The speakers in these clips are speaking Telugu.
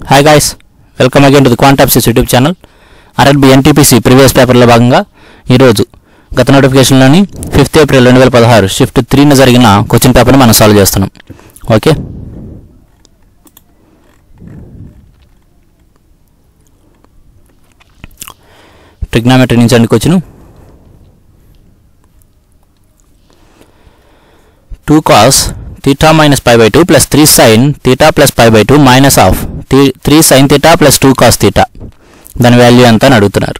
Hi guys welcome again to the Quantapsis YouTube channel RRB NTPC previous పేపర్లో భాగంగా ఈరోజు గత నోటిఫికేషన్లోని ఫిఫ్త్ ఏప్రిల్ రెండు వేల పదహారు షిఫ్ట్ త్రీన జరిగిన క్వశ్చన్ పేపర్ని మనం సాల్వ్ చేస్తున్నాం ఓకే ట్రిగ్నామెట్రీ నుంచి అండి question two cos theta minus pi by two plus three sine theta plus pi by two minus of three sine theta plus two cos theta దాని వాల్యూ ఎంత అని అడుగుతున్నారు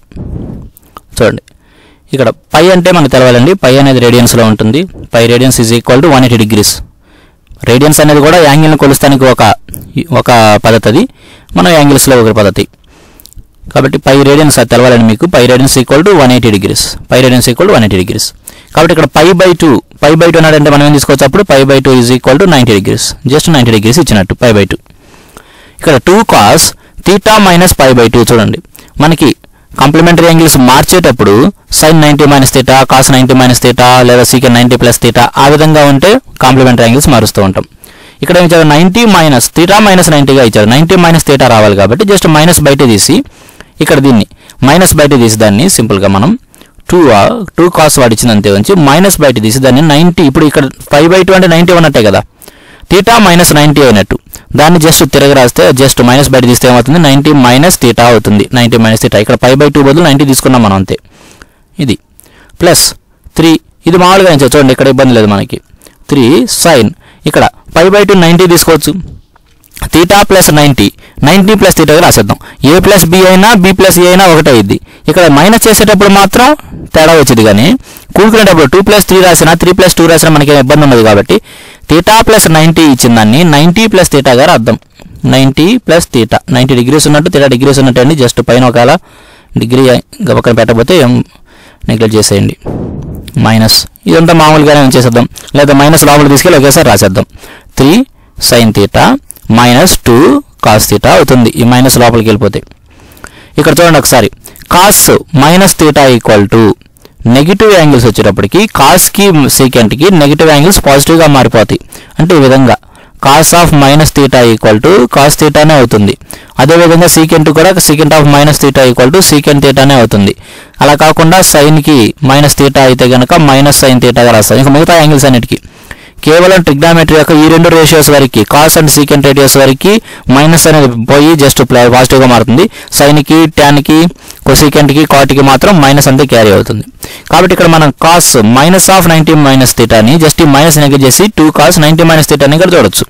చూడండి ఇక్కడ పై అంటే మనకు తెలవాలండి పై అనేది రేడియన్స్లో ఉంటుంది pi radians is equal to one eighty degrees radians అనేది కూడా యాంగిల్ని కొలుస్తానికి ఒక ఒక పద్ధతి అది మన యాంగిల్స్లో ఒక పద్ధతి కాబట్టి పై రేడియన్స్ అది తెలవాలండి మీకు pi radians equal to one eighty degrees pi radians equal to one eighty degrees కాబట్టి ఇక్కడ pi by two pi by two అన్నాడంటే మనం ఏం తీసుకోవచ్చు అప్పుడు pi by two is equal to ninety degrees just ninety degrees ఇచ్చినట్టు పై బై టూ ఇక్కడ two cos theta minus pi by two చూడండి మనకి కాంప్లిమెంటరీ యాంగిల్స్ మార్చేటప్పుడు sine ninety minus theta cos ninety minus theta లేదా సీకెన్ నైంటీ ప్లస్ థీటా ఆ విధంగా ఉంటే కాంప్లిమెంటరీ యాంగిల్స్ మారుస్తూ ఉంటాం ఇక్కడ ఏం ఇచ్చారు నైంటీ మైనస్ థీటా మైనస్ నైంటీగా ఇచ్చారు నైంటీ మైనస్ థీటా రావాలి కాబట్టి జస్ట్ మైనస్ బయట తీసి ఇక్కడ దీన్ని మైనస్ బయట తీసి దాన్ని సింపుల్గా మనం టూ టూ కాస్ వాడి ఇచ్చింది అంతే ఉంచి మైనస్ బయట తీసి దాన్ని నైంటీ ఇప్పుడు ఇక్కడ ఫైవ్ బై టూ అంటే నైంటీ ఉన్నట్టే కదా థీటా మైనస్ నైంటీ అయినట్టు దాన్ని జస్ట్ తిరగ రాస్తే జస్ట్ మైనస్ బయట తీస్తే ఏమవుతుంది నైంటీ మైనస్ థీటా అవుతుంది నైంటీ మైనస్ థీటా ఇక్కడ ఫైవ్ బై టూ బదులు నైంటీ తీసుకున్నాం మనం అంతే ఇది ప్లస్ త్రీ ఇది మామూలుగా ఏం చూడండి ఇక్కడ ఇబ్బంది లేదు మనకి త్రీ సైన్ ఇక్కడ ఫైవ్ బై టూ నైంటీ తీసుకోవచ్చు theta plus ninety ninety plus థీటాగా రాసేద్దాం ఏ ప్లస్ బి అయినా బి ప్లస్ ఏ అయినా ఒకటే అయింది ఇక్కడ మైనస్ చేసేటప్పుడు మాత్రం తేడా వచ్చింది కానీ కూడుకునేటప్పుడు టూ ప్లస్ త్రీ రాసినా త్రీ ప్లస్ టూ రాసినా మనకి ఏం ఇబ్బంది ఉండదు కాబట్టి థీటా ప్లస్ నైంటీ ఇచ్చిన దాన్ని నైంటీ ప్లస్ థీటాగా రాద్దాం ninety plus theta ninety degrees ఉన్నట్టు థీటా డిగ్రీస్ ఉన్నట్టు అండి జస్ట్ పైన ఒకవేళ డిగ్రీ గబక్కన పెట్టకపోతే నెగ్లెక్ట్ చేసేయండి మైనస్ ఇదంతా మామూలుగానే ఉంచేసేద్దాం లేదా మైనస్ లోపల తీసుకెళ్ళి ఒకేసారి రాసేద్దాం three sine theta minus two cos theta అవుతుంది ఈ మైనస్ లోపలికి వెళ్ళిపోతే ఇక్కడ చూడండి ఒకసారి cos minus theta equal to negative angles వచ్చేటప్పటికి కాస్కి సీకెంట్కి నెగిటివ్ యాంగిల్స్ పాజిటివ్గా మారిపోతాయి అంటే ఈ విధంగా cos of minus theta equal to cos థీటానే అవుతుంది అదేవిధంగా సీకెంట్ కూడా secant of minus theta equal to secant థీటానే అవుతుంది అలా కాకుండా సైన్కి మైనస్ థీటా అయితే కనుక మైనస్ సైన్ థీటాగా రాస్తాం ఇంకా మిగతా యాంగిల్స్ అన్నిటికీ కేవలం ట్రిగ్నామెట్రీ యొక్క ఈ రెండు రేషియోస్ వరకు కాస్ అండ్ సీకెంట్ రేడియోస్ వరకు మైనస్ అనేది పోయి జస్ట్ పాజిటివ్గా మారుతుంది సైన్కి ట్యాన్కి కొసీకెంట్కి కాట్కి మాత్రం మైనస్ అంతే క్యారీ అవుతుంది కాబట్టి ఇక్కడ మనం cos minus of ninety minus థీటాని జస్ట్ ఈ మైనస్ నెగెట్ చేసి టూ కాస్ నైంటీ మైనస్ థీటాని ఇక్కడ చూడొచ్చు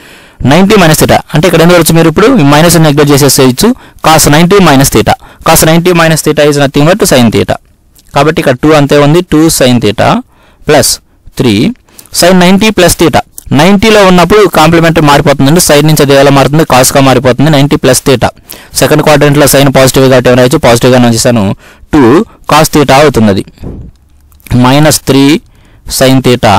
నైంటీ మైనస్ థీటా అంటే ఇక్కడ ఏం చూడొచ్చు మీరు ఇప్పుడు ఈ మైనస్ నెగ్లెక్ట్ చేసేసేయచ్చు cos ninety minus theta cos ninety minus theta is nothing but sine theta కాబట్టి ఇక్కడ టూ అంతే ఉంది two sine theta plus three sine ninety plus theta నైంటీలో ఉన్నప్పుడు కాంప్లిమెంటరీ మారిపోతుందండి సైడ్ నుంచి అది ఎలా మారుతుంది కాస్గా మారిపోతుంది నైంటీ ప్లస్ థీటా సెకండ్ క్వాడ్రంట్లో సైన్ పాజిటివ్ కాబట్టి ఏమైనా రాయొచ్చు పాజిటివ్గా ఉంచేసాను టూ కాస్ థీటా అవుతుంది అది minus three sine theta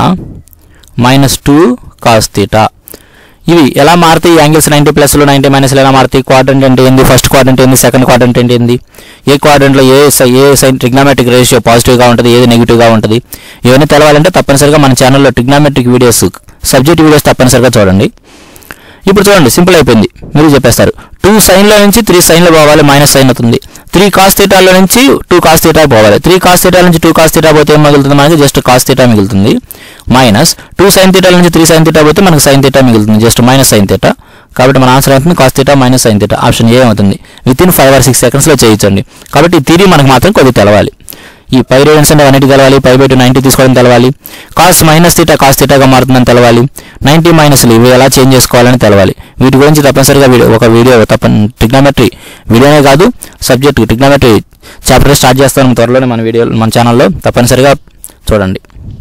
minus two cos theta ఇవి ఎలా మారుతాయి యాంగిల్స్ నైంటీ ప్లస్లు నైంటీ మైనస్లు ఎలా మారుతాయి క్వాడ్రంట్ అంటే ఏంది ఫస్ట్ క్వాడ్రంట్ ఏంది సెకండ్ క్వాడ్రంట్ అంటే ఏంది ఏ క్వాడ్రంట్లో ఏ సై- ఏ సైన్ ట్రిగ్నామెట్రిక్ రేషియో పాజిటివ్గా ఉంటుంది ఏది నెగిటివ్గా ఉంటుంది ఇవన్నీ తెలవాలంటే తప్పనిసరిగా మన ఛానల్లో ట్రిగ్నామెట్రిక్ వీడియోస్ సబ్జెక్ట్ వీడియోస్ తప్పనిసరిగా చూడండి ఇప్పుడు చూడండి సింపుల్ అయిపోయింది మీరు చెప్పేస్తారు టూ సైన్లో నుంచి త్రీ సైన్లో పోవాలి మైనస్ సైన్ అవుతుంది త్రీ కాస్ థీటాలో నుంచి టూ కాస్ థీటా పోవాలి త్రీ కాస్ థీటా నుంచి టూ కాస్ థీటా పోతే ఏం మిగులుతుంది మనకి జస్ట్ కాస్ థీటా మిగులుతుంది మైనస్ టూ సైన్ థీటా నుంచి త్రీ సైన్ థీటా పోతే మనకి సైన్ థీటా మిగులుతుంది జస్ట్ మైనస్ సైన్ థీటా కాబట్టి మన ఆన్సర్ అవుతుంది cos theta minus sine theta option A అవుతుంది within five or six సెకండ్స్లో చేయించండి కాబట్టి ఈ థీరీ మనకు మాత్రం కొద్దిగా తెలవాలి ఈ పై రేడియన్స్ అంటే అన్నిటి తెలవాలి పై బై టూ నైంటీ తీసుకోవడం తెలవాలి కాస్ మైనస్ థీటా కాస్ థీటాగా మారుతుందని తెలవాలి నైంటీ మైనస్లు ఇవి ఎలా చేంజ్ చేసుకోవాలని తెలవాలి వీటి గురించి తప్పనిసరిగా వీడియో ఒక వీడియో తప్పని ట్రిగ్నామెట్రీ వీడియోనే కాదు సబ్జెక్ట్ ట్రిగ్నామెట్రీ చాప్టర్ స్టార్ట్ చేస్తాను త్వరలోనే మన వీడియో మన ఛానల్లో తప్పనిసరిగా చూడండి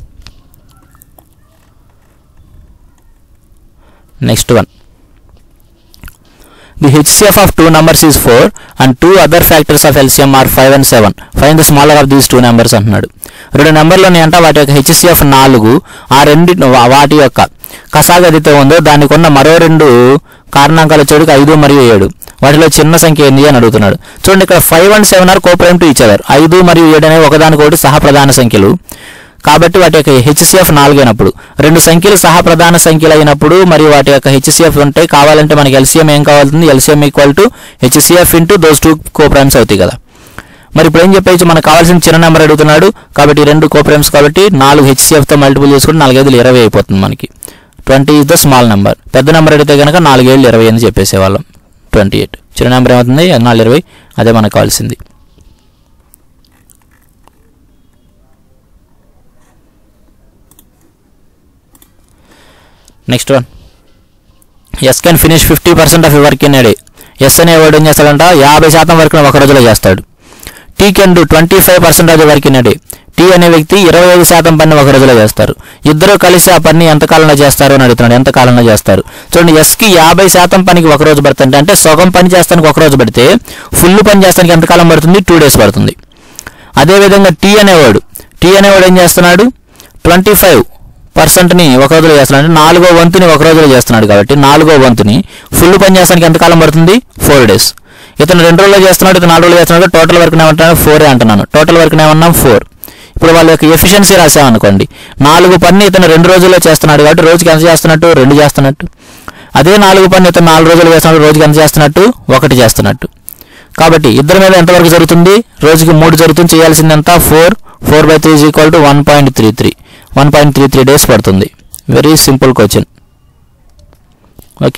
next one The HCF of two numbers is 4 and two other factors of LCM are 5 and 7. Find the smaller of these two numbers అంటున్నాడు రెండు నెంబర్లోని అంట వాటి యొక్క హెచ్సిఎఫ్ నాలుగు ఆ రెండు వాటి యొక్క కసాగదితో ఉందో దానికి ఉన్న మరో రెండు కారణాంకాల చోటుకి ఐదు మరియు ఏడు వాటిలో చిన్న సంఖ్య ఏంది అని అడుగుతున్నాడు చూడండి ఇక్కడ five and seven are coprime to each other ఐదు మరియు ఏడు అనేవి ఒకదానికొకటి సహప్రధాన సంఖ్యలు కాబట్టి వాటి యొక్క హెచ్సిఎఫ్ నాలుగు అయినప్పుడు రెండు సంఖ్యలు సహా ప్రధాన సంఖ్యలు అయినప్పుడు మరియు వాటి యొక్క హెచ్సిఎఫ్ ఉంటాయి కావాలంటే మనకి ఎల్సిఎం ఏం కావాల్సింది LCM equal to HCF into those two coprimes అవుతాయి కదా మరి ఇప్పుడు ఏం చెప్పేసి మనకు కావాల్సిన చిన్న నెంబర్ అడుగుతున్నాడు కాబట్టి ఈ రెండు కోప్రైమ్స్ కాబట్టి నాలుగు హెచ్సిఎఫ్తో మల్టిపుల్ చేసుకుంటే నాలుగైదులు ఇరవై అయిపోతుంది మనకి twenty is the small number పెద్ద నెంబర్ అడిగితే కనుక నాలుగేళ్ళు ఇరవై అని చెప్పేసేవాళ్ళం ట్వంటీ ఎయిట్ చిన్న నెంబర్ ఏమవుతుంది నాలుగు ఇరవై అదే మనకు కావాల్సింది next one S can finish fifty percent of work in a day S అనేవాడు ఏం చేస్తాడంట యాభై శాతం వర్క్ ఒక రోజులో చేస్తాడు T can do twenty five percent of the work in a day T అనే వ్యక్తి ఇరవై ఐదు శాతం పని ఒక రోజులో చేస్తారు ఇద్దరు కలిసి ఆ పని ఎంత కాలంలో చేస్తారు అని అడుగుతున్నాడు ఎంత కాలంలో చేస్తారు చూడండి ఎస్కి యాభై శాతం పనికి ఒక రోజు పడుతుంది అంటే సగం పని చేస్తానికి ఒక రోజు పడితే ఫుల్ పని చేస్తానికి ఎంత కాలం పడుతుంది టూ డేస్ పడుతుంది అదేవిధంగా టీ అనేవాడు టీ అనేవాడు ఏం చేస్తున్నాడు ట్వంటీ ఫైవ్ పర్సెంట్ని ఒక రోజులో చేస్తున్నాడు అంటే నాలుగో వంతుని ఒక రోజులో చేస్తున్నాడు కాబట్టి నాలుగో వంతుని ఫుల్ పని చేస్తానికి ఎంత కాలం పడుతుంది ఫోర్ డేస్ ఇతను రెండు రోజుల్లో చేస్తున్నాడు ఇతను నాలుగు రోజులు చేస్తున్నాడు టోటల్ వర్క్ ఏమంటున్నాను ఫోరే అంటున్నాను టోటల్ వర్క్ ఏమన్నాం ఫోర్ ఇప్పుడు వాళ్ళ యొక్క ఎఫిషియన్సీ రాసామనుకోండి నాలుగు పని ఇతను రెండు రోజుల్లో చేస్తున్నాడు కాబట్టి రోజుకి ఎంత చేస్తున్నట్టు రెండు చేస్తున్నట్టు అదే నాలుగు పని ఇతను నాలుగు రోజులు చేస్తున్నాడు రోజుకి ఎంత చేస్తున్నట్టు ఒకటి చేస్తున్నట్టు కాబట్టి ఇద్దరి మీద ఎంతవరకు జరుగుతుంది రోజుకి మూడు జరుగుతుంది చేయాల్సింది ఎంత four four by three is equal to one point three three one point three three days పడుతుంది very simple question okay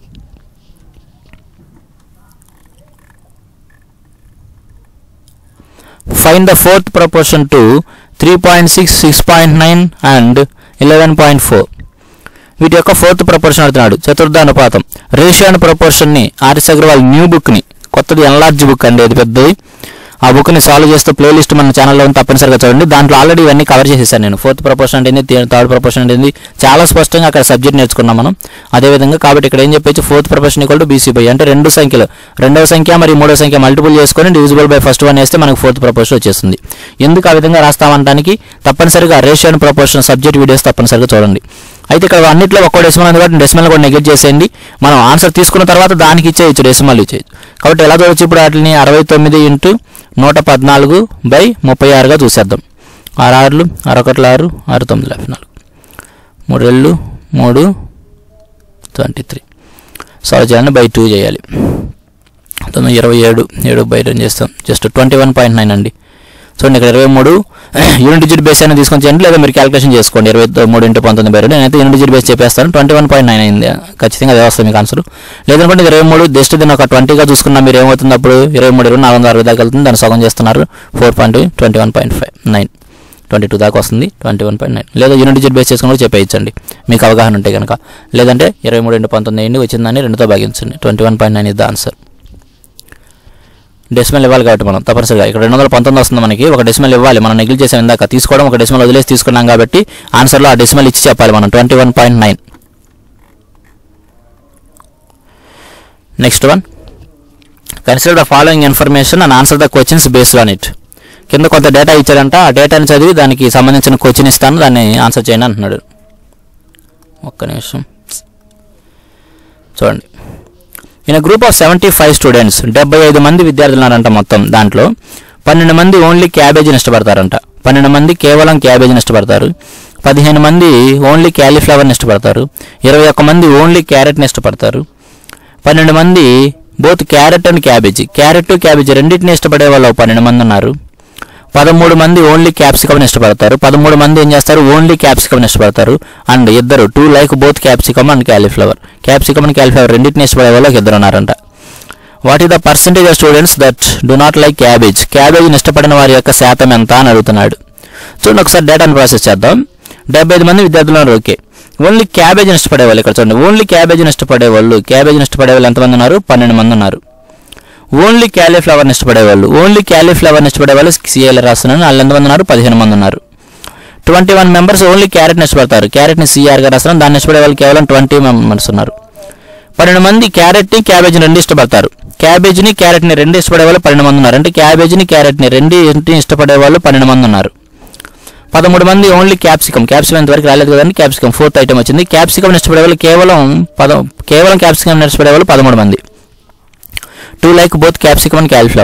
fine the fourth proportion to three point six six point nine and eleven point four వీటి యొక్క ఫోర్త్ ప్రపోర్షన్ అడుగుతున్నాడు చతుర్థ అనుపాతం రేషియో అండ్ ప్రపోర్షన్ని ఆర్ఎస్ అగ్రవాల్ న్యూ బుక్ని కొత్తది ఎన్లార్జ్ బుక్ అండి అది పెద్దది ఆ బుక్ని సాల్వ్ చేస్తూ ప్లేలిస్ట్ మన ఛానల్లో ఉంది తప్పనిసరిగా చూడండి దాంట్లో ఆల్రెడీ ఇవన్నీ కవర్ చేసేసాను నేను ఫోర్త్ ప్రపోర్షన్ అంటే ఏంది థర్డ్ ప్రపోర్షన్ అంటే ఏంది చాలా స్పష్టంగా అక్కడ సబ్జెక్ట్ నేర్చుకున్నాం మనం అదేవిధంగా కాబట్టి ఇక్కడ ఏం చెప్పచ్చు fourth proportion equal to BC by అంటే రెండు సంఖ్యలు రెండవ సంఖ్య మరియు మూడవ సంఖ్య మల్టిపుల్ చేసుకొని డివిజిబుల్ బై ఫస్ట్ వన్ వేస్తే మనకు ఫోర్త్ ప్రపోర్షన్ వచ్చేస్తుంది ఎందుకు ఆ విధంగా రాస్తామంటానికి తప్పనిసరిగా ratio and proportion subject videos తప్పనిసరిగా చూడండి అయితే ఇక్కడ అన్నింటిలో ఒక్కో డెసిమల్ ఉంది కాబట్టి డెసిమల్ కూడా నెగ్లెక్ట్ చేసేయండి మనం ఆన్సర్ తీసుకున్న తర్వాత దానికి ఇచ్చేయచ్చు డెసిమల్ ఇచ్చేయచ్చు కాబట్టి ఎలా చూడొచ్చు ఇప్పుడు వాటిని అరవై తొమ్మిది ఇంటూ నూట పద్నాలుగు బై ముప్పై ఆరుగా చూసేద్దాం ఆరు ఆరులు అరొకట్లు ఆరు ఆరు తొమ్మిది యాభై నాలుగు మూడు ఏళ్ళు మూడు ట్వంటీ త్రీ సాల్వ్ చేయాలని బై టూ చేయాలి తొమ్మిది ఇరవై ఏడు ఏడు బై రెండు చేస్తాం just twenty one point nine అండి చూడండి ఇక్కడ ఇరవై మూడు యూనిట్ డిజిట్ బేస్ అయినా తీసుకొని చేయండి లేదా మీరు క్యాలిక్యులేషన్ చేసుకోండి ఇరవై మూడు ఇంటూ పంతొమ్మిది బై రెండు నేనైతే యూనిట్ డిజిట్ బేస్ చెప్పేస్తాను ట్వంటీ వన్ పాయింట్ నైన్ అయింది ఖచ్చితంగా అదే వస్తుంది మీకు ఆన్సర్ లేదనుకోండి ఇరవై మూడు జస్ట్ దీన్ని ఒక ట్వంటీగా చూసుకున్నా మీరు ఏమవుతుంది అప్పుడు ఇరవై మూడు ఇరవై నాలుగు వందల అరవై దాకా వెళ్తుంది దాన్ని సగం చేస్తున్నారు four point twenty one point five nine twenty two దాకా వస్తుంది ట్వంటీ వన్ పాయింట్ నైన్ లేదా యూనిట్ డిజిట్ బేస్ చేసుకుని కూడా చెప్పేయచ్చండి మీకు అవగాహన ఉంటే కనుక లేదంటే ఇరవై మూడు ఇంటూ పంతొమ్మిది అయ్యింది వచ్చిందని రెండుతో భాగించండి ట్వంటీ వన్ పాయింట్ నైన్ ఇది ఆన్సర్ డెసిమల్ ఇవ్వాలి కాబట్టి మనం తప్పనిసరిగా ఇక్కడ రెండు వందల పంతొమ్మిది వస్తుంది మనకి ఒక డెసిమల్ ఇవ్వాలి మనం నెగిల్ చేసాం ఇందాక తీసుకోవడం ఒక డెసిమల్ వదిలేసి తీసుకున్నాం కాబట్టి ఆన్సర్లో ఆ డెసిమల్ ఇచ్చి చెప్పాలి మనం twenty one point nine next one consider the following information and answer the questions based on it కింద కొంత డేటా ఇచ్చాడంట ఆ డేటాని చదివి దానికి సంబంధించిన క్వశ్చన్ ఇస్తాను దాన్ని ఆన్సర్ చేయండి అంటున్నాడు ఒక్క నిమిషం చూడండి in group of seventy five students డెబ్బై ఐదు మంది విద్యార్థులు ఉన్నారంట మొత్తం దాంట్లో పన్నెండు మంది ఓన్లీ క్యాబేజీని ఇష్టపడతారంట పన్నెండు మంది కేవలం క్యాబేజీని ఇష్టపడతారు పదిహేను మంది ఓన్లీ క్యాలీఫ్లవర్ని ఇష్టపడతారు ఇరవై ఒక్క మంది ఓన్లీ క్యారెట్ని ఇష్టపడతారు పన్నెండు మంది both carrot and cabbage carrot cabbage రెండింటిని ఇష్టపడే వాళ్ళు పన్నెండు మంది ఉన్నారు పదమూడు మంది ఓన్లీ క్యాప్సికమ్ని ఇష్టపడతారు పదమూడు మంది ఏం చేస్తారు ఓన్లీ క్యాప్సికమ్ని ఇష్టపడతారు అండ్ ఇద్దరు two like both capsicum and cauliflower capsicum and cauliflower రెండింటిని ఇష్టపడే వాళ్ళు ఒక ఇద్దరు ఉన్నారంట what is the percentage of students that do not like cabbage క్యాబేజీని ఇష్టపడిన వారి యొక్క శాతం ఎంత అని అడుగుతున్నాడు చూడండి ఒకసారి డేటాను ప్రాసెస్ చేద్దాం డెబ్బై ఐదు మంది విద్యార్థులు ఉన్నారు ఓకే ఓన్లీ క్యాబేజీని ఇష్టపడే వాళ్ళు ఇక్కడ చూడండి ఓన్లీ క్యాబేజీని ఇష్టపడే వాళ్ళు క్యాబేజీని ఇష్టపడే వాళ్ళు ఎంతమంది ఉన్నారు పన్నెండు మంది ఉన్నారు ఓన్లీ క్యాలీఫ్లవర్ని ఇష్టపడే వాళ్ళు ఓన్లీ క్యాలీఫ్లవర్ని ఇష్టపడే వాళ్ళు సిఏలు రాస్తున్నాను వాళ్ళు ఎంతమంది ఉన్నారు పదిహేను మంది ఉన్నారు ట్వంటీ వన్ మెంబర్స్ ఓన్లీ క్యారెట్ని ఇష్టపడతారు క్యారెట్ని సిఆర్గా రాస్తున్నాను దాన్ని ఇష్టపడే వాళ్ళు కేవలం ట్వంటీ మెంబర్స్ ఉన్నారు పన్నెండు మంది క్యారెట్ని క్యాబేజీని రెండు ఇష్టపడతారు క్యాబేజీని క్యారెట్ని రెండు ఇష్టపడే వాళ్ళు పన్నెండు మంది ఉన్నారు అంటే క్యాబేజీని క్యారెట్ని రెండు ఇంటిని ఇష్టపడే వాళ్ళు పన్నెండు మంది ఉన్నారు పదమూడు మంది ఓన్లీ క్యాప్సికమ్ క్యాప్సికమ్ ఇంతవరకు రాలేదు కదండి క్యాప్సికమ్ ఫోర్త్ ఐటమ్ వచ్చింది క్యాప్సికమ్ ఇష్టపడే వాళ్ళు కేవలం పద కేవలం క్యాప్సికమ్ ఇష్టపడే వాళ్ళు పదమూడు మంది two like both capsicum and cauliflower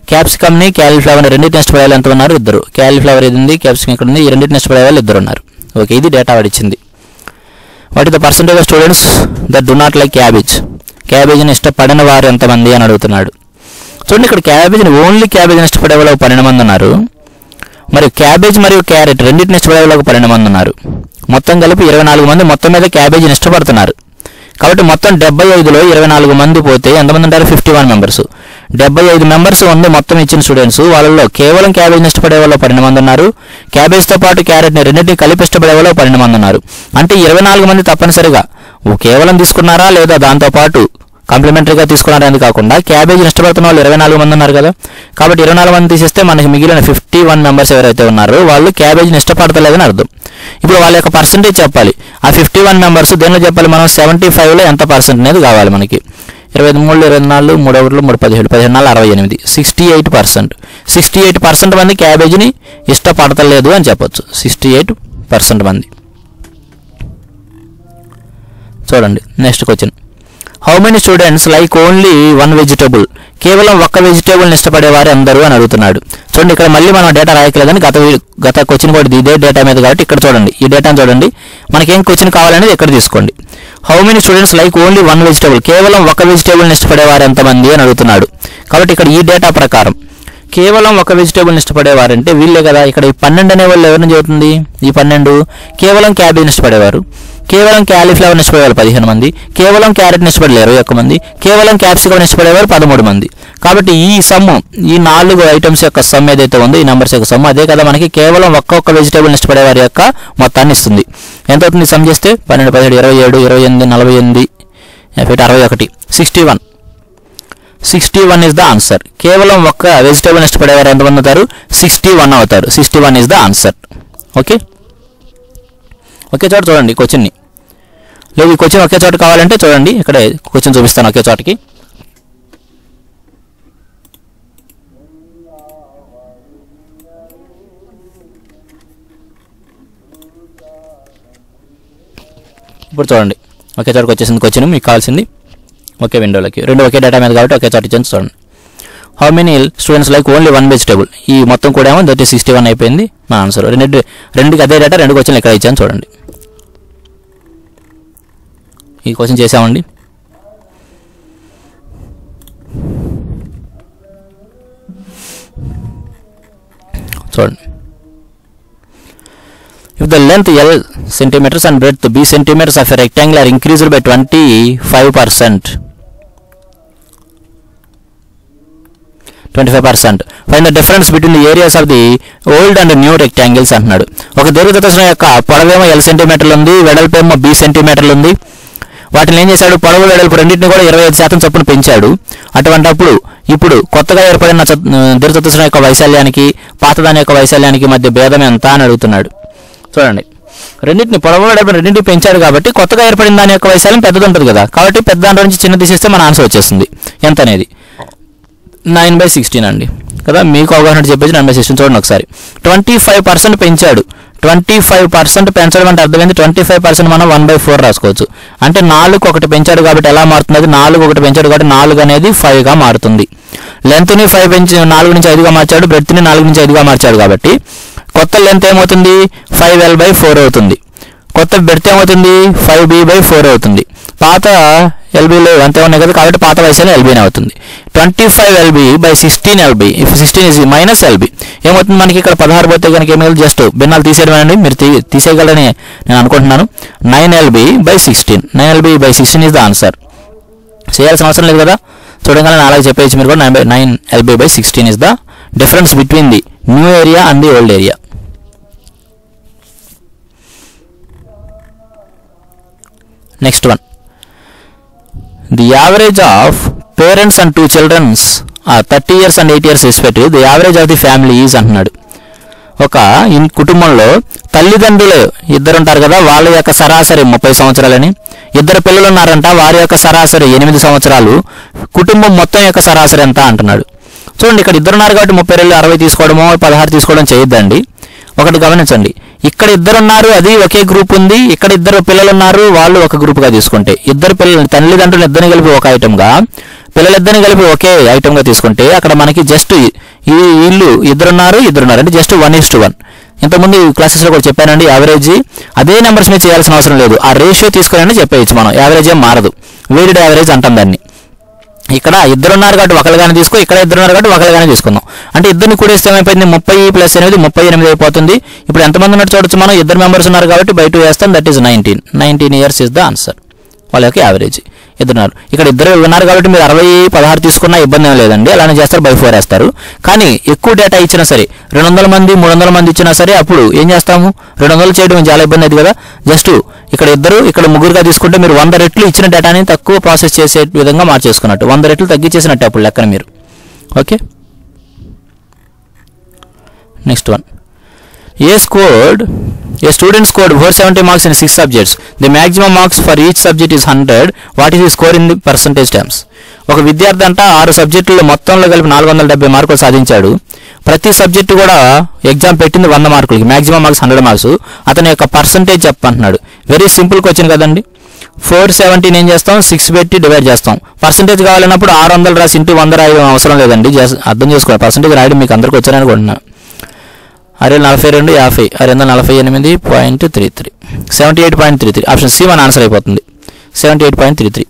క్యాప్సికమ్ని క్యాలీఫ్లవర్ రెండింటిని ఇష్టపడే వాళ్ళు ఎంత ఉన్నారు ఇద్దరు క్యాలీఫ్లవర్ ఇది ఉంది క్యాప్సికమ్ ఇక్కడ ఉంది ఈ రెండింటిని ఇష్టపడే వాళ్ళు ఇద్దరు ఉన్నారు ఓకే ఇది డేటా వాడు ఇచ్చింది what is the percentage of students that do not like cabbage క్యాబేజీని ఇష్టపడని వారు ఎంతమంది అని అడుగుతున్నాడు చూడండి ఇక్కడ క్యాబేజీని ఓన్లీ క్యాబేజీని ఇష్టపడే వాళ్ళు ఒక పన్నెండు మంది ఉన్నారు మరి క్యాబేజ్ మరియు క్యారెట్ రెండింటిని ఇష్టపడే వాళ్ళు ఒక పన్నెండు మంది ఉన్నారు మొత్తం కలిపి ఇరవై నాలుగు మంది మొత్తం మీద క్యాబేజీని ఇష్టపడుతున్నారు కాబట్టి మొత్తం డెబ్బై ఐదులో ఇరవై నాలుగు మంది పోతే ఎంతమంది ఉంటారు ఫిఫ్టీ వన్ మెంబర్స్ డెబ్బై ఐదు మెంబర్స్ ఉంది మొత్తం ఇచ్చిన స్టూడెంట్స్ వాళ్ళలో కేవలం క్యాబేజ్ని ఇష్టపడే వాళ్ళు పన్నెండు మంది ఉన్నారు క్యాబేజ్తో పాటు క్యారెట్ని రెండింటిని కలిపి ఇష్టపడే వాళ్ళు పన్నెండు మంది ఉన్నారు అంటే ఇరవై నాలుగు మంది తప్పనిసరిగా ఓ కేవలం తీసుకున్నారా లేదా దాంతోపాటు కాంప్లిమెంటరీగా తీసుకున్నారా అని కాకుండా క్యాబేజీని ఇష్టపడుతున్న వాళ్ళు ఇరవై నాలుగు మంది ఉన్నారు కదా కాబట్టి ఇరవై నాలుగు మంది తీసేస్తే మనకి మిగిలిన ఫిఫ్టీ వన్ మెంబర్స్ ఎవరైతే ఉన్నారో వాళ్ళు క్యాబేజీని ఇష్టపడతలేదని అర్థం ఇప్పుడు వాళ్ళ యొక్క పర్సంటేజ్ చెప్పాలి ఆ ఫిఫ్టీ వన్ మెంబర్స్ దేనిలో చెప్పాలి మనం సెవెంటీ ఫైవ్లో ఎంత పర్సెంట్ అనేది కావాలి మనకి ఇరవై ఐదు మూడు ఇరవై నాలుగు మూడు ఒకటి మూడు పదిహేడు పదిహేను నాలుగు అరవై ఎనిమిది sixty eight percent sixty eight percent మంది క్యాబేజీని ఇష్టపడతలేదు అని చెప్పొచ్చు సిక్స్టీ ఎయిట్ పర్సెంట్ మంది చూడండి next question how many students like only one vegetable కేవలం ఒక్క వెజిటేబుల్ని ఇష్టపడేవారు అందరూ అని అడుగుతున్నాడు చూడండి ఇక్కడ మళ్ళీ మనం డేటా రాయట్లేదని గత వీ- గత క్వశ్చన్ కూడా ఇదే డేటా మీద కాబట్టి ఇక్కడ చూడండి ఈ డేటాను చూడండి మనకేం క్వశ్చన్ కావాలనేది ఇక్కడ తీసుకోండి how many students like only one vegetable కేవలం ఒక వెజిటేబుల్ని ఇష్టపడేవారు ఎంతమంది అని అడుగుతున్నాడు కాబట్టి ఇక్కడ ఈ డేటా ప్రకారం కేవలం ఒక వెజిటేబుల్ని ఇష్టపడేవారంటే వీళ్ళే కదా ఇక్కడ ఈ పన్నెండు అనే వాళ్ళు ఎవరిని చెబుతుంది ఈ పన్నెండు కేవలం క్యాబేజ్ని ఇష్టపడేవారు కేవలం క్యాలీఫ్లవర్ని ఇష్టపడేవారు పదిహేను మంది కేవలం క్యారెట్ని ఇష్టపడలేరు ఇరవై ఒక్క మంది కేవలం క్యాప్సికమ్ని ఇష్టపడేవారు పదమూడు మంది కాబట్టి ఈ సమ్ము ఈ నాలుగు ఐటమ్స్ యొక్క సమ్ ఏదైతే ఉందో ఈ నెంబర్స్ యొక్క సమ్ అదే కదా మనకి కేవలం ఒక్కొక్క వెజిటేబుల్ని ఇష్టపడేవారి యొక్క మొత్తాన్ని ఇస్తుంది ఎంత అవుతుంది సమ్ చేస్తే పన్నెండు పదిహేడు ఇరవై ఏడు ఇరవై ఎనిమిది నలభై ఎనిమిది ఎఫెక్ట్ అరవై ఒకటి sixty one sixty one is the answer కేవలం ఒక్క వెజిటేబుల్ ఇష్టపడేవారు ఎంతమంది అవుతారు సిక్స్టీ వన్ అవుతారు sixty one is the answer okay ఒకే చోట చూడండి క్వశ్చన్ని లేదు ఈ క్వశ్చన్ ఒకే చోట కావాలంటే చూడండి ఇక్కడ క్వశ్చన్ చూపిస్తాను ఒకే చోటకి ఇప్పుడు చూడండి ఒకే చోటకి వచ్చేసింది క్వశ్చన్ మీకు కావాల్సింది ఒకే విండోలోకి రెండు ఒకే డేటా మీద కాబట్టి ఒకే చోట ఇచ్చాను చూడండి how many students like only one vegetable ఈ మొత్తం కూడా ఏమో దట్ సిక్స్టీ వన్ అయిపోయింది మా ఆన్సర్ రెండు రెండుకి అదే డేటా రెండు క్వశ్చన్లు ఇక్కడ ఇచ్చాను చూడండి ఈ క్వశ్చన్ చేసామండి చూడండి If the length L centimeters and breadth B centimeters of a rectangle are increased by 25%, 25%, find the difference between the areas of the old and new rectangles అంటున్నాడు ఒక దీర్ఘచతురస్రం యొక్క పొడవేమో ఎల్ సెంటీమీటర్లు ఉంది వెడల్పేమో బి సెంటీమీటర్లు ఉంది వాటిని ఏం చేశాడు పొడవు వెడల్పు రెండింటిని కూడా ఇరవై ఐదు శాతం చొప్పున పెంచాడు అటువంటప్పుడు ఇప్పుడు కొత్తగా ఏర్పడిన చత్- దీర్ఘచతురస్రం యొక్క వైశాల్యానికి పాతదాని యొక్క వైశాల్యానికి మధ్య భేదం ఎంత అని అడుగుతున్నాడు చూడండి రెండింటిని పొడవు వెడల్పు రెండింటిని పెంచాడు కాబట్టి కొత్తగా ఏర్పడిన దాని యొక్క వైశాల్యం పెద్దది ఉంటుంది కదా కాబట్టి పెద్ద దాంట్లో నుంచి చిన్న తీసేస్తే మన ఆన్సర్ వచ్చేస్తుంది ఎంత అనేది నైన్ బై సిక్స్టీన్ అండి కదా మీకు అవగాహన చెప్పేసి నైన్ బై సిక్స్టీన్ చూడండి ఒకసారి ట్వంటీ ఫైవ్ పర్సెంట్ పెంచాడు ట్వంటీ ఫైవ్ పర్సెంట్ పెంచడం అంటే అర్థమైంది ట్వంటీ ఫైవ్ పర్సెంట్ మనం వన్ బై ఫోర్ రాసుకోవచ్చు అంటే నాలుగు ఒకటి పెంచాడు కాబట్టి ఎలా మారుతుంది అది నాలుగు ఒకటి పెంచాడు కాబట్టి నాలుగు అనేది ఫైవ్గా మారుతుంది లెంత్ని ఫైవ్ పెంచి నాలుగు నుంచి ఐదుగా మార్చాడు బ్రెడ్త్ని నాలుగు నుంచి ఐదుగా మార్చాడు కాబట్టి కొత్త లెంత్ ఏమవుతుంది ఫైవ్ ఎల్ బై ఫోర్ అవుతుంది కొత్త బెర్త్ ఏమవుతుంది ఫైవ్ బి బై ఫోర్ అవుతుంది పాత ఎల్బీలో అంతే ఉన్నాయి కదా కాబట్టి పాత వయసులో ఎల్బీనే అవుతుంది twenty five LB by sixteen LB if sixteen is minus LB ఏమవుతుంది మనకి ఇక్కడ పదహారు పోతే కనుక ఏమి జస్ట్ భిన్నాలు తీసేయడమేనండి మీరు తీ తీసేయగలరని నేను అనుకుంటున్నాను nine LB by sixteen nine LB by sixteen is the answer చేయాల్సిన అవసరం లేదు కదా చూడగానే నేను అలాగే చెప్పేసి మీరు కూడా nine by nine LB by sixteen is the difference between the new area and the old area next one the average of parents and two childrens thirty years and eight years respective the average of the family is అంటున్నాడు ఒక ఇన్ కుటుంబంలో తల్లిదండ్రులు ఇద్దరు ఉంటారు కదా వాళ్ళ యొక్క సరాసరి ముప్పై సంవత్సరాలని ఇద్దరు పిల్లలు ఉన్నారంట వారి యొక్క సరాసరి ఎనిమిది సంవత్సరాలు కుటుంబం మొత్తం యొక్క సరాసరి ఎంత అంటున్నాడు చూడండి ఇక్కడ ఇద్దరు ఉన్నారు కాబట్టి ముప్పై రెండు అరవై తీసుకోవడమో పదహారు తీసుకోవడం చేయొద్దండి ఒకటి గమనించండి ఇక్కడ ఇద్దరు ఉన్నారు అది ఒకే గ్రూప్ ఉంది ఇక్కడ ఇద్దరు పిల్లలు ఉన్నారు వాళ్ళు ఒక గ్రూప్గా తీసుకుంటే ఇద్దరు పిల్లలు తల్లిదండ్రులు ఇద్దరిని కలిపి ఒక ఐటమ్గా పిల్లలిద్దరిని కలిపి ఒకే ఐటమ్గా తీసుకుంటే అక్కడ మనకి జస్ట్ ఈ వీళ్ళు ఇద్దరున్నారు ఇద్దరున్నారు అంటే just one is to one ఇంతకుముందు క్లాసెస్లో కూడా చెప్పానండి యావరేజ్ అదే నెంబర్స్ మీద చేయాల్సిన అవసరం లేదు ఆ రేషియో తీసుకుని చెప్పేయచ్చు మనం యావరేజ్ ఏం మారదు వేడిడ్ యావరేజ్ అంటాం దాన్ని ఇక్కడ ఇద్దరు ఉన్నారు కాబట్టి ఒకరిగానే తీసుకో ఇక్కడ ఇద్దరు ఉన్నారు కాబట్టి ఒకరిగానే తీసుకుందాం అంటే ఇద్దరిని కూడేస్తే ఏమైపోయింది ముప్పై ప్లస్ ఎనిమిది ముప్పై ఎనిమిది అయిపోతుంది ఇప్పుడు ఎంతమంది ఉన్నట్టు చూడొచ్చు మనం ఇద్దరు మెంబర్స్ ఉన్నారు కాబట్టి బై టూ వేస్తాం that is nineteen nineteen years is the answer వాళ్ళ యొక్క యావరేజ్ ఇద్దరున్నారు ఇక్కడ ఇద్దరు ఉన్నారు కాబట్టి మీరు అరవై పదహారు తీసుకున్నా ఇబ్బంది ఏం లేదండి అలానే చేస్తారు బై ఫోర్ వేస్తారు కానీ ఎక్కువ డేటా ఇచ్చినా సరే రెండు వందల మంది మూడు వందల మంది ఇచ్చినా సరే అప్పుడు ఏం చేస్తాము రెండు వందలు చేయడం చాలా ఇబ్బంది అవుతుంది కదా జస్ట్ ఇక్కడ ఇద్దరు ఇక్కడ ముగ్గురుగా తీసుకుంటే మీరు వంద రెట్లు ఇచ్చిన డేటాని తక్కువ ప్రాసెస్ చేసే విధంగా మార్చేసుకున్నట్టు వంద రెట్లు తగ్గించేసినట్టు అప్పుడు లెక్కన మీరు okay next one a scored a student scored four seventy marks in six subjects the maximum marks for each subject is hundred what is the score in the percentage terms ఒక విద్యార్థి అంట ఆరు సబ్జెక్టుల్లో మొత్తంలో కలిపి నాలుగు వందల డెబ్బై మార్కులు సాధించాడు ప్రతి సబ్జెక్టు కూడా ఎగ్జామ్ పెట్టింది వంద మార్కులకి మ్యాక్సిమం మార్క్స్ హండ్రెడ్ మార్క్స్ అతని యొక్క పర్సంటేజ్ చెప్పంటున్నాడు వెరీ సింపుల్ క్వశ్చన్ కదండి ఫోర్ సెవెంటీన్ ఏం చేస్తాం సిక్స్ పెట్టి డివైడ్ చేస్తాం పర్సంటేజ్ కావాలన్నప్పుడు ఆరు వందలు రాసి ఇంటూ వంద రాయడం అవసరం లేదండి జస్ట్ అర్థం చేసుకోండి పర్సంటేజ్ రాయడం మీకు అందరికి వచ్చారని అనుకుంటున్నాను అరే నలభై రెండు యాభై అరే వందల నలభై ఎనిమిది point three three seventy eight point three three option C మన ఆన్సర్ అయిపోతుంది seventy eight point three three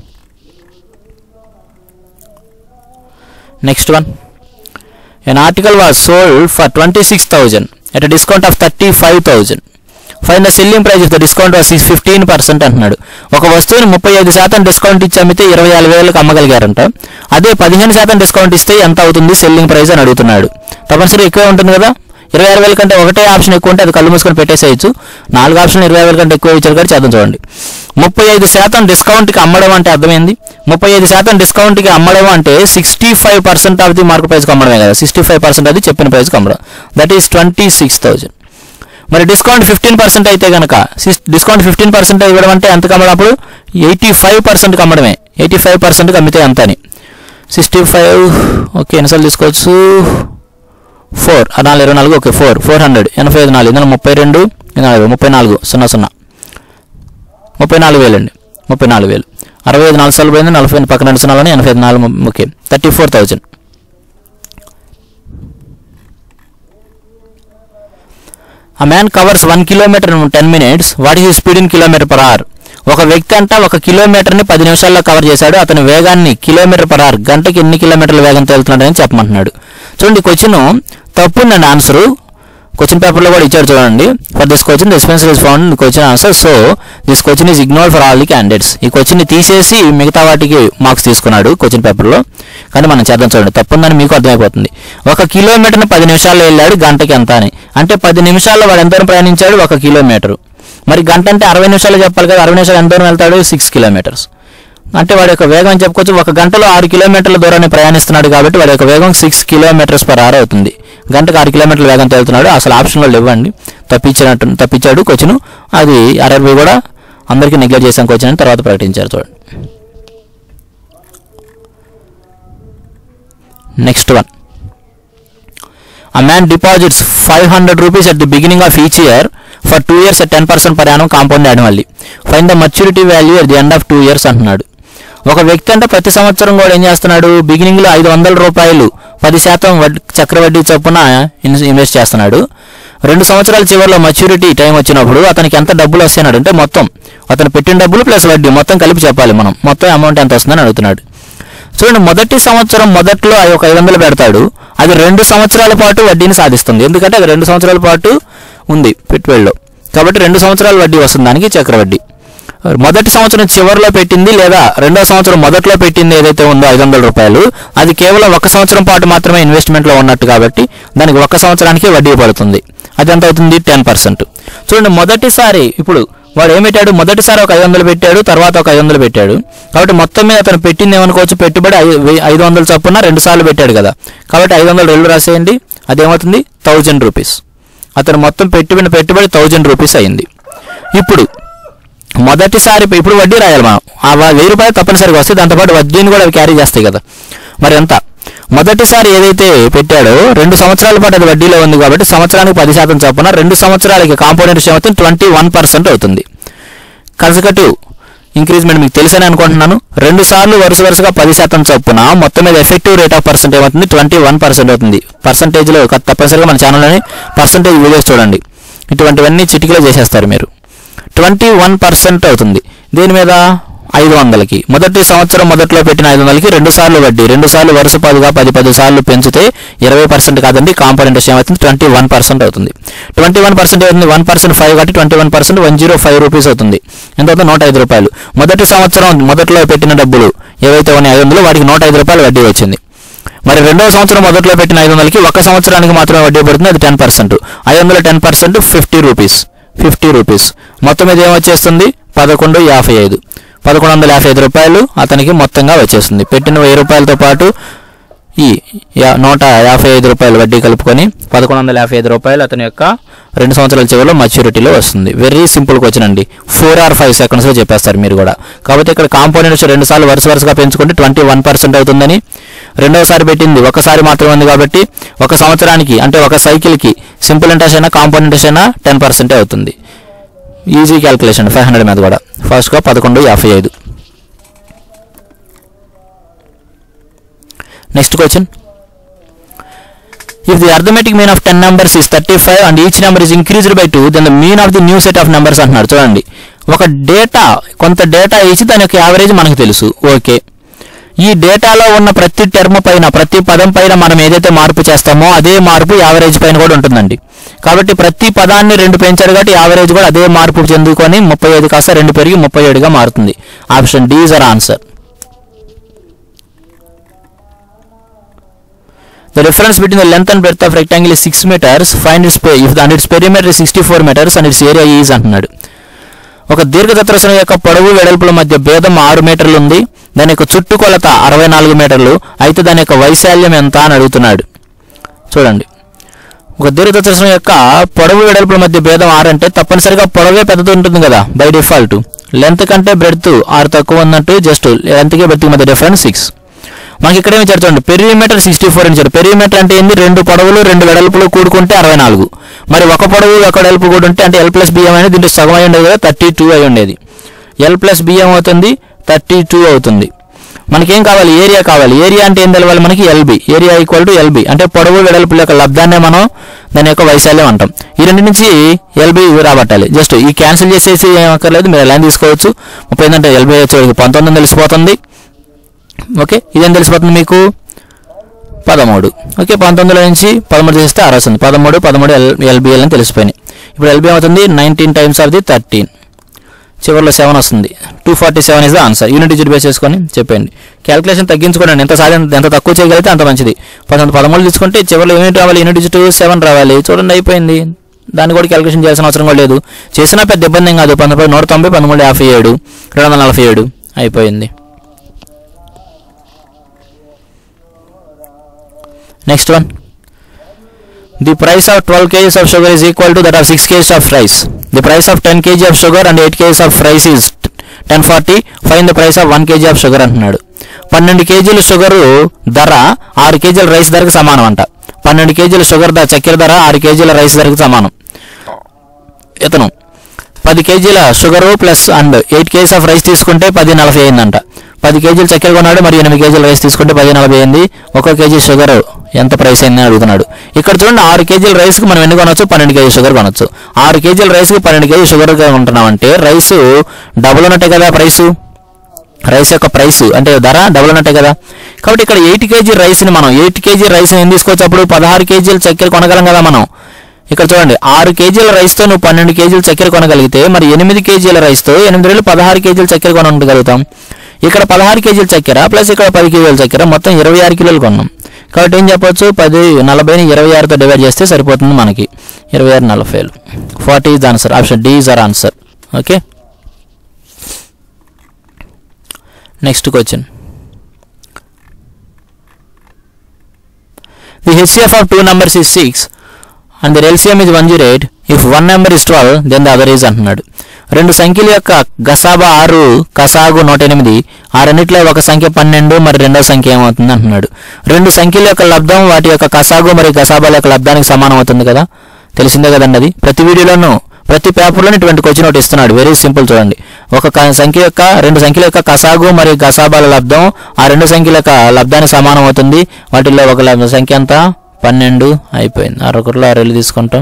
next one An article was sold for 26,000 at a discount of 35,000. Find the selling price if the discount was 15 percent అంటున్నాడు ఒక వస్తువుని ముప్పై ఐదు శాతం డిస్కౌంట్ ఇచ్చి అమ్మితే ఇరవై నాలుగు వేలకు అమ్మగలిగారంట అదే పదిహేను శాతం డిస్కౌంట్ ఇస్తే ఎంత అవుతుంది సెల్లింగ్ ప్రైస్ అని అడుగుతున్నాడు తప్పనిసరి ఎక్కువే ఉంటుంది కదా ఇరవై ఆరు వేల కంటే ఒకటే ఆప్షన్ ఎక్కువ ఉంటే అది కళ్ళు మూసుకొని పెట్టేసేయచ్చు నాలుగు ఆప్షన్లు ఇరవై వేల కంటే ఎక్కువ ఇచ్చారు కాబట్టి చేద్దాం చూడండి ముప్పై ఐదు శాతం డిస్కౌంట్కి అమ్మడం అంటే అర్థమైంది ముప్పై ఐదు శాతం డిస్కౌంట్కి అమ్మడం అంటే sixty five percent of the market ప్రైస్కి అమ్మడమే కదా సిక్స్టీ ఫైవ్ పర్సెంట్ అది చెప్పిన ప్రైస్కి అమ్మడం that is twenty six thousand మరి డిస్కౌంట్ ఫిఫ్టీన్ పర్సెంట్ అయితే కనుక డిస్కౌంట్ ఫిఫ్టీన్ పర్సెంట్ ఇవ్వడం అంటే ఎంత కమ్మడం అప్పుడు ఎయిటీ ఫైవ్ పర్సెంట్కి అమ్మడమే ఎయిటీ ఫైవ్ పర్సెంట్కి అమ్మితే ఎంత అని సిక్స్టీ ఫైవ్ ఓకే ఎన్నిసార్లు తీసుకోవచ్చు ఫోర్ నాలుగు ఇరవై నాలుగు ఓకే ఫోర్ ఫోర్ హండ్రెడ్ ఎనభై ఐదు నాలుగు ఇందులో ముప్పై రెండు నాలుగు ముప్పై నాలుగు సున్నా సున్నా ముప్పై నాలుగు వేలు అండి ముప్పై నాలుగు వేలు అరవై ఐదు నాలుగు సార్లు పోయింది నలభై ఐదు పక్కన రెండు సున్నాలని ఎనభై ఐదు నాలుగు okay thirty four thousand a man covers one kilometre in ten minutes what is speed in kilometre per hour ఒక వ్యక్తి అంట ఒక కిలోమీటర్ని పది నిమిషాల్లో కవర్ చేశాడు అతని వేగాన్ని కిలోమీటర్ పర్ అవర్ గంటకి ఎన్ని కిలోమీటర్ల వేగంతో వెళ్తున్నాడని చెప్పమంటున్నాడు చూడండి క్వశ్చన్ తప్పు ఉందండి ఆన్సరు క్వశ్చన్ పేపర్లో కూడా ఇచ్చాడు చూడండి for this question this answer is found question answer so this question is ignore for all the candidates ఈ క్వశ్చన్ని తీసేసి మిగతా వాటికి మార్క్స్ తీసుకున్నాడు క్వశ్చన్ పేపర్లో కానీ మనం చేద్దాం చూడండి తప్పుందని మీకు అర్థమైపోతుంది ఒక కిలోమీటర్ని పది నిమిషాల్లో వెళ్ళాడు గంటకి ఎంత అని అంటే పది నిమిషాల్లో వాడు ఎంత దూరం ప్రయాణించాడు ఒక కిలోమీటర్ మరి గంట అంటే అరవై నిమిషాలు చెప్పాలి కదా అరవై నిమిషాలు ఎంత దూరం వెళ్తాడు సిక్స్ కిలోమీటర్స్ అంటే వాడి యొక్క వేగం అని చెప్పుకోవచ్చు ఒక గంటలో ఆరు కిలోమీటర్ల దూరాన్ని ప్రయాణిస్తున్నాడు కాబట్టి వాడి యొక్క వేగం సిక్స్ కిలోమీటర్స్ పర్ అవర్ అవుతుంది గంటకు ఆరు కిలోమీటర్ల వేగంతో వెళ్తున్నాడు అసలు ఆప్షన్లో ఇవ్వండి తప్పించినట్టు తప్పించాడు క్వశ్చన్ అది ఆర్ఆర్బి కూడా అందరికీ నెగ్లెక్ట్ చేసాం క్వశ్చన్ అని తర్వాత ప్రకటించారు చూడండి next one A man deposits 500 rupees at the beginning of each year for 2 years at 10% per annum compound annually. Find the maturity value at the end of 2 years అంటున్నాడు ఒక వ్యక్తి అంటే ప్రతి సంవత్సరం కూడా ఏం చేస్తున్నాడు బిగినింగ్లో ఐదు వందల రూపాయలు పది శాతం వడ్డీ చక్రవడ్డీ చొప్పున ఇన్- ఇన్వెస్ట్ చేస్తున్నాడు రెండు సంవత్సరాల చివరిలో మెచ్యూరిటీ టైం వచ్చినప్పుడు అతనికి ఎంత డబ్బులు వస్తున్నాడు అంటే మొత్తం అతను పెట్టిన డబ్బులు ప్లస్ వడ్డీ మొత్తం కలిపి చెప్పాలి మనం మొత్తం అమౌంట్ ఎంత వస్తుందని అడుగుతున్నాడు చూడండి మొదటి సంవత్సరం మొదట్లో అది ఒక ఐదు వందలు పెడతాడు అది రెండు సంవత్సరాల పాటు వడ్డీని సాధిస్తుంది ఎందుకంటే అది రెండు సంవత్సరాల పాటు ఉంది పెట్టుబడిలో కాబట్టి రెండు సంవత్సరాల వడ్డీ వస్తుంది దానికి చక్రవడ్డీ మొదటి సంవత్సరం చివరిలో పెట్టింది లేదా రెండో సంవత్సరం మొదట్లో పెట్టింది ఏదైతే ఉందో ఐదు వందల రూపాయలు అది కేవలం ఒక సంవత్సరం పాటు మాత్రమే ఇన్వెస్ట్మెంట్లో ఉన్నట్టు కాబట్టి దానికి ఒక సంవత్సరానికి వడ్డీ పడుతుంది అది ఎంత అవుతుంది టెన్ పర్సెంట్ చూడండి మొదటిసారి ఇప్పుడు వాడు ఏం పెట్టాడు మొదటిసారి ఒక ఐదు వందలు పెట్టాడు తర్వాత ఒక ఐదు వందలు పెట్టాడు కాబట్టి మొత్తం మీద అతను పెట్టింది ఏమనుకోవచ్చు పెట్టుబడి ఐ- వెయ్యి- ఐదు వందలు చొప్పున రెండు సార్లు పెట్టాడు కదా కాబట్టి ఐదు వందలు రెండు రాసేయండి అదేమవుతుంది థౌజండ్ రూపీస్ అతను మొత్తం పెట్టుబడి పెట్టుబడి థౌజండ్ రూపీస్ అయింది ఇప్పుడు మొదటిసారి ఇప్పుడు వడ్డీ రాయాలి మనం ఆ వ- వెయ్యి రూపాయలు తప్పనిసరిగా వస్తే దాంతోపాటు వడ్డీని కూడా అవి క్యారీ చేస్తాయి కదా మరి ఎంత మొదటిసారి ఏదైతే పెట్టాడో రెండు సంవత్సరాల పాటు అది వడ్డీలో ఉంది కాబట్టి సంవత్సరానికి పది శాతం చొప్పున రెండు సంవత్సరాలకి కాంపౌండ్ శాతం ట్వంటీ వన్ పర్సెంట్ అవుతుంది కన్సకటివ్ ఇంక్రీజ్మెంట్ మీకు తెలుసని అనుకుంటున్నాను రెండు సార్లు వరుస వరుసగా పది శాతం చొప్పున మొత్తం మీద ఎఫెక్టివ్ రేట్ ఆఫ్ పర్సెంట్ ఏమవుతుంది ట్వంటీ వన్ పర్సెంట్ అవుతుంది పర్సంటేజ్లో తప్పనిసరిగా మన ఛానల్లోని పర్సంటేజ్ వీడియోస్ చూడండి ఇటువంటివన్నీ చిటికలో చేసేస్తారు మీరు ట్వంటీ వన్ పర్సెంట్ అవుతుంది దీని మీద ఐదు వందలకి మొదటి సంవత్సరం మొదట్లో పెట్టిన ఐదు వందలకి రెండు సార్లు వడ్డీ రెండు సార్లు వరుస పదిగా పది పది సార్లు పెంచితే ఇరవై పర్సెంట్ కాదండి కాంపౌండ్ ఏమవుతుంది ట్వంటీ వన్ పర్సెంట్ అవుతుంది ట్వంటీ వన్ పర్సెంట్ అవుతుంది వన్ పర్సెంట్ ఫైవ్ కాబట్టి twenty one percent one zero five rupees అవుతుంది ఎంత అవుతుంది నూట ఐదు రూపాయలు మొదటి సంవత్సరం మొదట్లో పెట్టిన డబ్బులు ఏవైతే ఉన్నాయి ఐదు వందలు వాటికి నూట ఐదు రూపాయలు వడ్డీ వచ్చింది మరి రెండవ సంవత్సరం మొదట్లో పెట్టిన ఐదు వందలకి ఒక సంవత్సరానికి మాత్రమే వడ్డీ పడుతుంది అది టెన్ పర్సెంట్ ఐదు వందల ten percent fifty rupees fifty rupees మొత్తం మీద ఏమొచ్చేస్తుంది పదకొండు యాభై ఐదు పదకొండు వందల యాభై ఐదు రూపాయలు అతనికి మొత్తంగా వచ్చేస్తుంది పెట్టిన వెయ్యి రూపాయలతో పాటు ఈ యా- నూట యాభై ఐదు రూపాయలు వడ్డీ కలుపుకొని పదకొండు వందల యాభై ఐదు రూపాయలు అతని యొక్క రెండు సంవత్సరాల చివరిలో మెచ్యూరిటీలో వస్తుంది వెరీ సింపుల్ క్వశ్చన్ అండి ఫోర్ ఆర్ ఫైవ్ సెకండ్స్లో చెప్పేస్తారు మీరు కూడా కాబట్టి ఇక్కడ కాంపోనెంట్స్ రెండు సార్లు వరుస వరుసగా పెంచుకుంటే ట్వంటీ వన్ పర్సెంట్ అవుతుందని రెండవసారి పెట్టింది ఒకసారి మాత్రమే ఉంది కాబట్టి ఒక సంవత్సరానికి అంటే ఒక సైకిల్కి సింపుల్ ఇంట్రెస్ట్ అయినా కాంపౌండ్ ఇంట్రెస్ట్ అయినా టెన్ పర్సెంటే అవుతుంది ఈజీ క్యాల్కులేషన్ ఫైవ్ హండ్రెడ్ మీద కూడా ఫస్ట్గా పదకొండు యాభై ఐదు next question If the arithmetic mean of 10 numbers is 35 and each number is increased by 2, then the mean of the new set of numbers అంటున్నాడు చూడండి ఒక డేటా కొంత డేటా ఇచ్చి దాని యొక్క యావరేజ్ మనకు తెలుసు ఓకే ఈ డేటాలో ఉన్న ప్రతి టర్మ్ పైన ప్రతి పదం పైన మనం ఏదైతే మార్పు చేస్తామో అదే మార్పు యావరేజ్ పైన కూడా ఉంటుందండి కాబట్టి ప్రతి పదాన్ని రెండు పెంచారు కాబట్టి యావరేజ్ కూడా అదే మార్పు చెందుకొని ముప్పై ఐదు కాస్త రెండు పెరిగి ముప్పై ఏడుగా మారుతుంది option D is our answer The difference between the length and breadth of rectangle is 6 meters. Find its pe- if the, and its perimeter is 64 meters and its area is అంటున్నాడు ఒక దీర్ఘచతురస్రం యొక్క పొడవు వెడల్పుల మధ్య భేదం ఆరు మీటర్లు ఉంది దాని యొక్క చుట్టుకొలత అరవై నాలుగు మీటర్లు అయితే దాని యొక్క వైశాల్యం ఎంత అని అడుగుతున్నాడు చూడండి ఒక దీర్ఘచతురస్రం యొక్క పొడవు వెడల్పుల మధ్య భేదం ఆరు అంటే తప్పనిసరిగా పొడవే పెద్దది ఉంటుంది కదా బై డిఫాల్ట్ లెంత్ కంటే బ్రెడ్త్ ఆరు తక్కువ ఉన్నట్టు జస్ట్ లెంత్కి బ్రెడ్త్ మధ్య డిఫరెన్స్ సిక్స్ మనకి ఇక్కడ ఏమి చూడండి పెరిమీటర్ సిక్స్టీ ఫోర్ అని పెరిమీటర్ అంటే ఏంది రెండు పొడవులు రెండు వెడల్పులు కూడుకుంటే అరవై నాలుగు మరి ఒక పొడవు ఒక వెడల్పు కూడా ఉంటే అంటే ఎల్ ప్లస్ బిఎం అనేది దీంట్లో సగం అయి ఉండేది కదా థర్టీ టూ అయి ఉండేది ఎల్ ప్లస్ బిఎం అవుతుంది థర్టీ టూ అవుతుంది మనకేం కావాలి ఏరియా కావాలి ఏరియా అంటే ఏం తెలవాలి మనకి LB area equal to LB అంటే పొడవు వెడల్పుల యొక్క లబ్ధాన్నే మనం దాని యొక్క వైశాల్యం అంటాం ఈ రెండు నుంచి ఎల్బి రాబట్టాలి జస్ట్ ఈ క్యాన్సిల్ చేసేసి ఏం అక్కర్లేదు మీరు ఎలా తీసుకోవచ్చు ముప్పై అంటే ఎల్బి వచ్చేవాడికి పంతొమ్మిది తెలిసిపోతుంది ఓకే ఇదేం తెలిసిపోతుంది మీకు పదమూడు ఓకే పంతొమ్మిదిలో నుంచి పదమూడు చేస్తే ఆరు వస్తుంది పదమూడు పదమూడు ఎల్ ఎల్బిఎల్ అని తెలిసిపోయినాయి ఇప్పుడు ఎల్బి అవుతుంది nineteen times of the thirteen చివరిలో సెవెన్ వస్తుంది two forty seven is the answer unit digit base చేసుకొని చెప్పండి క్యాల్కులేషన్ తగ్గించుకోండి ఎంత సాధ్యం ఎంత తక్కువ చేయగలిగితే అంత మంచిది పదకొండు పదమూడు తీసుకుంటే చివరిలో యూనిట్ రావాలి యూనిట్ డిజిట్ సెవెన్ రావాలి చూడండి అయిపోయింది దాన్ని కూడా క్యాల్కులేషన్ చేయాల్సిన అవసరం కూడా లేదు చేసినా పెద్ద ఇబ్బంది ఏం కాదు పంతొమ్మిది నూట తొంభై పదమూడు యాభై ఏడు రెండు వందల నలభై ఏడు అయిపోయింది next one The price of 12 kgs of sugar is equal to that of 6 kgs of rice. The price of 10 kg of sugar and 8 kgs of rice is 1040. Find the price of 1 kg of sugar అంటున్నాడు పన్నెండు కేజీల షుగరు ధర ఆరు కేజీల రైస్ ధరకు సమానం అంట పన్నెండు కేజీల షుగర్ ధర చక్కెర ధర ఆరు కేజీల రైస్ ధరకు సమానం ఇతను పది కేజీల sugar plus and eight kgs of rice తీసుకుంటే పది నలభై అయిందంట పది కేజీలు చక్కెర కొన్నాడు మరి ఎనిమిది కేజీల రైస్ తీసుకుంటే పది నలభై అయింది ఒక కేజీ షుగర్ ఎంత ప్రైస్ అయింది అని అడుగుతున్నాడు ఇక్కడ చూడండి ఆరు కేజీల రైస్కి మనం ఎన్ని కొనొచ్చు పన్నెండు కేజీ షుగర్ కొనొచ్చు ఆరు కేజీల రైస్కి పన్నెండు కేజీ షుగర్ కొంటున్నామంటే రైస్ డబుల్ ఉన్నట్టే కదా ప్రైసు రైస్ యొక్క ప్రైస్ అంటే ధర డబుల్ ఉన్నట్టే కదా కాబట్టి ఇక్కడ ఎయిట్ కేజీ రైస్ని మనం ఎయిట్ కేజీ రైస్ని ఏం తీసుకోవచ్చు అప్పుడు పదహారు కేజీల చక్కెర కొనగలం కదా మనం ఇక్కడ చూడండి ఆరు కేజీల రైస్తో నువ్వు పన్నెండు కేజీల చక్కెర కొనగలిగితే మరి ఎనిమిది కేజీల రైస్తో ఎనిమిది వేలు పదహారు కేజీల చక్కెర కొనగలుగుతాం ఇక్కడ పదహారు కేజీల చక్కెర ప్లస్ ఇక్కడ పది కేజీల చక్కెర మొత్తం ఇరవై ఆరు కిలోలు కొన్నాం కాబట్టి ఏం చెప్పొచ్చు పది నలభైని ఇరవై ఆరుతో డివైడ్ చేస్తే సరిపోతుంది మనకి ఇరవై ఆరు నలభైలు forty is answer option D is our answer okay next question The HCF of two numbers is 6 and their LCM is 108. If one number is 12, then the other is అంటున్నాడు రెండు సంఖ్యల యొక్క గసాబా ఆరు కసాగు నూట ఎనిమిది ఆ రెండిట్లో ఒక సంఖ్య పన్నెండు మరి రెండో సంఖ్య ఏమవుతుంది అంటున్నాడు రెండు సంఖ్యల యొక్క లబ్ధం వాటి యొక్క కసాగు మరియు గసాబాల యొక్క లబ్ధానికి సమానం అవుతుంది కదా తెలిసిందే కదండి అది ప్రతి వీడియోలోనూ ప్రతి పేపర్లో ఇటువంటి క్వశ్చన్ ఒకటి ఇస్తున్నాడు వెరీ సింపుల్ చూడండి ఒక క- సంఖ్య యొక్క రెండు సంఖ్యల యొక్క కసాగు మరియు గసాబాల లబ్ధం ఆ రెండు సంఖ్యల యొక్క లబ్ధానికి సమానం అవుతుంది వాటిల్లో ఒక లబ్- సంఖ్య ఎంత పన్నెండు అయిపోయింది అరొకటిలో ఆరు వెళ్ళి తీసుకుంటాం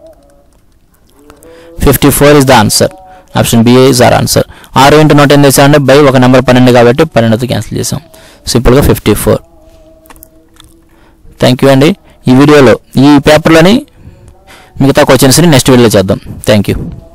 fifty four is the answer option B is our answer ఆరు ఇంటూ నూట ఎనిమిది చేసామంటే బై ఒక నెంబర్ పన్నెండు కాబట్టి పన్నెండుతో క్యాన్సిల్ చేసాం సింపుల్గా ఫిఫ్టీ ఫోర్ థ్యాంక్ యూ అండి ఈ వీడియోలో ఈ పేపర్లోని మిగతా క్వశ్చన్స్ని నెక్స్ట్ వీడియోలో చేద్దాం థ్యాంక్ యూ